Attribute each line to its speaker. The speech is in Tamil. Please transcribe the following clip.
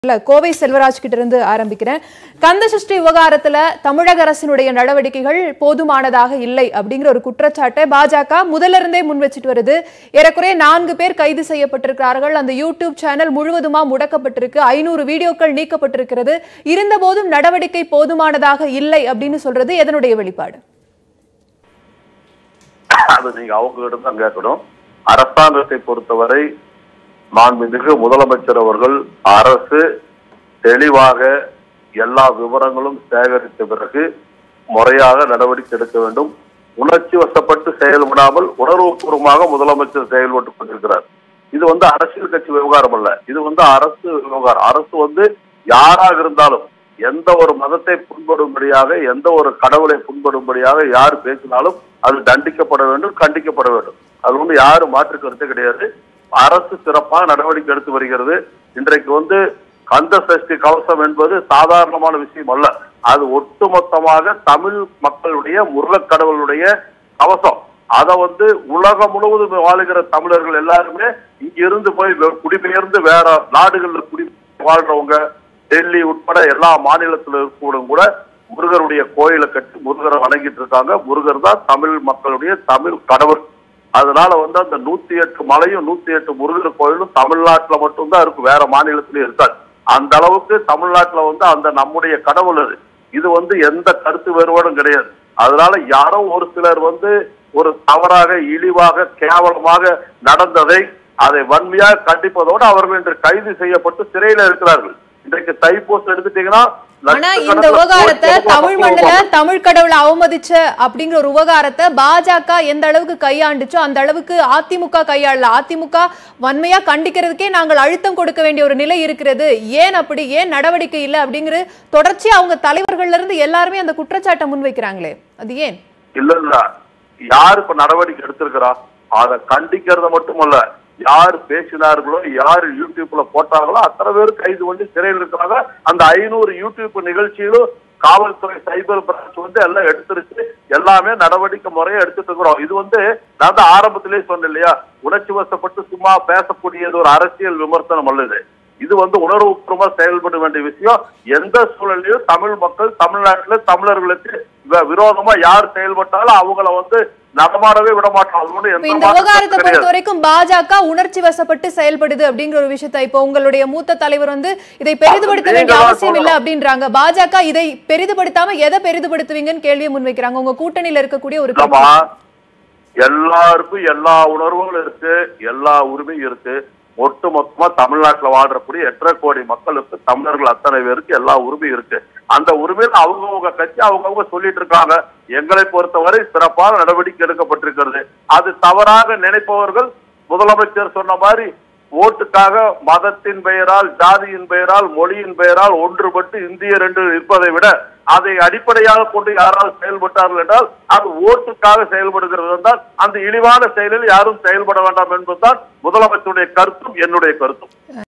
Speaker 1: இல்ல கோவை செல்வராஜ் கிட்ட இருந்து ஆரம்பிக்கிறேன் கந்த சஷ்டி விவகாரத்துல தமிழக அரசினுடைய நடவடிக்கைகள் போதுமானதாக இல்லை அப்படிங்கிற ஒரு குற்றச்சாட்டை பாஜக முதல்ல இருந்தே முன் வச்சுட்டு வருது ஏறக்குறைய நான்கு பேர் கைது செய்யப்பட்டிருக்கிறார்கள் அந்த யூடியூப் சேனல் முழுவதுமா முடக்கப்பட்டிருக்கு ஐநூறு வீடியோக்கள் நீக்கப்பட்டிருக்கிறது இருந்த போதும் நடவடிக்கை போதுமானதாக இல்லை அப்படின்னு சொல்றது எதனுடைய வெளிப்பாடு
Speaker 2: அது நீங்க அவங்க கிட்ட தான் கேட்கணும் அரசாங்கத்தை பொறுத்தவரை மாண்புமிகு முதலமைச்சர் அவர்கள் அரசு தெளிவாக எல்லா விவரங்களும் சேகரித்த பிறகு முறையாக நடவடிக்கை எடுக்க வேண்டும் உணர்ச்சி வசப்பட்டு செயல்படாமல் உணர்வுபூர்வமாக முதலமைச்சர் செயல்பட்டு கொண்டிருக்கிறார் இது வந்து அரசியல் கட்சி விவகாரம் அல்ல இது வந்து அரசு விவகாரம் அரசு வந்து யாராக இருந்தாலும் எந்த ஒரு மதத்தை புண்படும்படியாக எந்த ஒரு கடவுளை புண்படும்படியாக யார் பேசினாலும் அது தண்டிக்கப்பட வேண்டும் கண்டிக்கப்பட வேண்டும் அது வந்து யாரும் மாற்று கருத்து கிடையாது அரசு சிறப்பாக நடவடிக்கை எடுத்து வருகிறது இன்றைக்கு வந்து கந்த சஷ்டி கவசம் என்பது சாதாரணமான விஷயம் அல்ல அது ஒட்டுமொத்தமாக தமிழ் மக்களுடைய முருகக் கடவுளுடைய கவசம் அதை வந்து உலகம் முழுவதும் வாழுகிற தமிழர்கள் எல்லாருமே இங்கிருந்து போய் வெ- குடிபெயர்ந்து வேற நாடுகள்ல குடி வாழ்றவங்க டெல்லி உட்பட எல்லா மாநிலத்தில் இருக்கவங்களும் கூட முருகருடைய கோயிலை கட்டி முருகரை வணங்கிட்டு இருக்காங்க முருகர் தான் தமிழ் மக்களுடைய தமிழ் கடவுள் அதனால வந்து அந்த நூத்தி எட்டு மலையும் நூத்தி எட்டு முருகர் கோயிலும் தமிழ்நாட்டுல மட்டும்தான் இருக்கும் வேற மாநிலத்திலயும் இருக்காது அந்த அளவுக்கு தமிழ்நாட்டுல வந்து அந்த நம்முடைய கடவுள் அது இது வந்து எந்த கருத்து வேறுபாடும் கிடையாது அதனால யாரோ ஒரு சிலர் வந்து ஒரு தவறாக இழிவாக கேவலமாக நடந்ததை அதை வன்மையாக கண்டிப்பதோடு அவர்கள் இன்று கைது செய்யப்பட்டு சிறையில இருக்கிறார்கள் இன்றைக்கு தைப்பூசம் எடுத்துட்டீங்கன்னா
Speaker 1: ஆனா இந்த
Speaker 2: லட்சக்கணக்கில்
Speaker 1: விவகாரத்தை
Speaker 2: கோடி
Speaker 1: தமிழ்
Speaker 2: மக்கள்
Speaker 1: மண்ணுல
Speaker 2: வருவாங்க.
Speaker 1: தமிழ் கடவுளை அவமதிச்ச அப்படிங்கிற ஒரு விவகாரத்தை பாஜக எந்த அளவுக்கு கையாண்டுச்சோ அந்த அளவுக்கு அதிமுக கையாளல அதிமுக வன்மையா கண்டிக்கிறதுக்கே நாங்கள் அழுத்தம் கொடுக்க வேண்டிய ஒரு நிலை இருக்கிறது ஏன் அப்படி ஏன் நடவடிக்கை இல்லை அப்படிங்கிற தொடர்ச்சியா அவங்க தலைவர்கள்ல இருந்து எல்லாருமே அந்த குற்றச்சாட்டை முன்வைக்கிறாங்களே அது ஏன்
Speaker 2: இல்ல இல்ல யார் இப்ப நடவடிக்கை எடுத்திருக்கிறா அதை கண்டிக்கிறத மட்டுமல்ல யார் பேசினார்களோ யார் யூடியூப்ல போட்டாங்களோ அத்தனை பேர் கைது பண்ணி சிறையில் இருக்கிறாங்க அந்த ஐநூறு யூடியூப் நிகழ்ச்சியிலும் காவல்துறை சைபர் பிரான்ச் வந்து எல்லாம் எடுத்துருச்சு எல்லாமே நடவடிக்கை முறையை எடுத்துட்டு இருக்கிறோம் இது வந்து நான் தான் ஆரம்பத்திலேயே சொன்னேன் இல்லையா உணர்ச்சி வசப்பட்டு சும்மா பேசக்கூடியது ஒரு அரசியல் விமர்சனம் அல்ல இது இது வந்து உணர்வுபூர்வமா செயல்பட வேண்டிய விஷயம் எந்த சூழலையும் தமிழ் மக்கள் தமிழ்நாட்டுல தமிழர்களுக்கு வி- விரோதமா யார் செயல்பட்டாலும் அவங்கள வந்து நடமாடவே விட மாட்டோம் அது ஒண்ணும்
Speaker 1: இப்ப
Speaker 2: எந்த
Speaker 1: இந்த
Speaker 2: மாற்று
Speaker 1: விவகாரத்தை
Speaker 2: கருத்தும்
Speaker 1: பொறுத்த
Speaker 2: கிடையாது.
Speaker 1: வரைக்கும் பாஜக உணர்ச்சி வசப்பட்டு செயல்படுது அப்படிங்கிற ஒரு விஷயத்தை இப்போ உங்களுடைய மூத்த தலைவர் வந்து இதை பெரிதுபடுத்த
Speaker 2: அது
Speaker 1: வேண்டிய
Speaker 2: நீங்க தான்
Speaker 1: அவசியம் இல்ல
Speaker 2: சொல்லணும்.
Speaker 1: அப்படின்றாங்க பாஜக இதை பெரிதுபடுத்தாம எதை பெரிதுபடுத்துவீங்கன்னு கேள்வியை முன்வைக்கிறாங்க உங்க கூட்டணியில இருக்கக்கூடிய ஒரு
Speaker 2: இல்லம்மா
Speaker 1: கட்சி.
Speaker 2: எல்லாருக்கும் எல்லா உணர்வுகளும் இருக்கு எல்லா உரிமையும் இருக்கு ஒட்டு மொத்தமா தமிழ்நாட்டுல வாழ்றக்கூடிய எட்டரை கோடி மக்களுக்கு தமிழர்கள் அத்தனை பேருக்கு எல்லா உரிமையும் இருக்கு அந்த உரிமையில அவங்கவுங்க கட்சி அவங்கவுங்க சொல்லிட்டு இருக்காங்க எங்களை பொறுத்தவரை சிறப்பான நடவடிக்கை எடுக்கப்பட்டிருக்கிறது அது தவறாக நினைப்பவர்கள் முதலமைச்சர் சொன்ன மாதிரி ஓட்டுக்காக மதத்தின் பெயரால் ஜாதியின் பெயரால் மொழியின் பெயரால் ஒன்றுபட்டு இந்தியர் என்று இருப்பதை விட அதை அடிப்படையாக கொண்டு யாராவது செயல்பட்டார்கள் என்றால் அது ஓட்டுக்காக செயல்படுகிறது என்றால் அந்த இழிவான செயலில் யாரும் செயல்பட வேண்டாம் என்பதுதான் முதலமைச்சருடைய கருத்தும் என்னுடைய கருத்தும்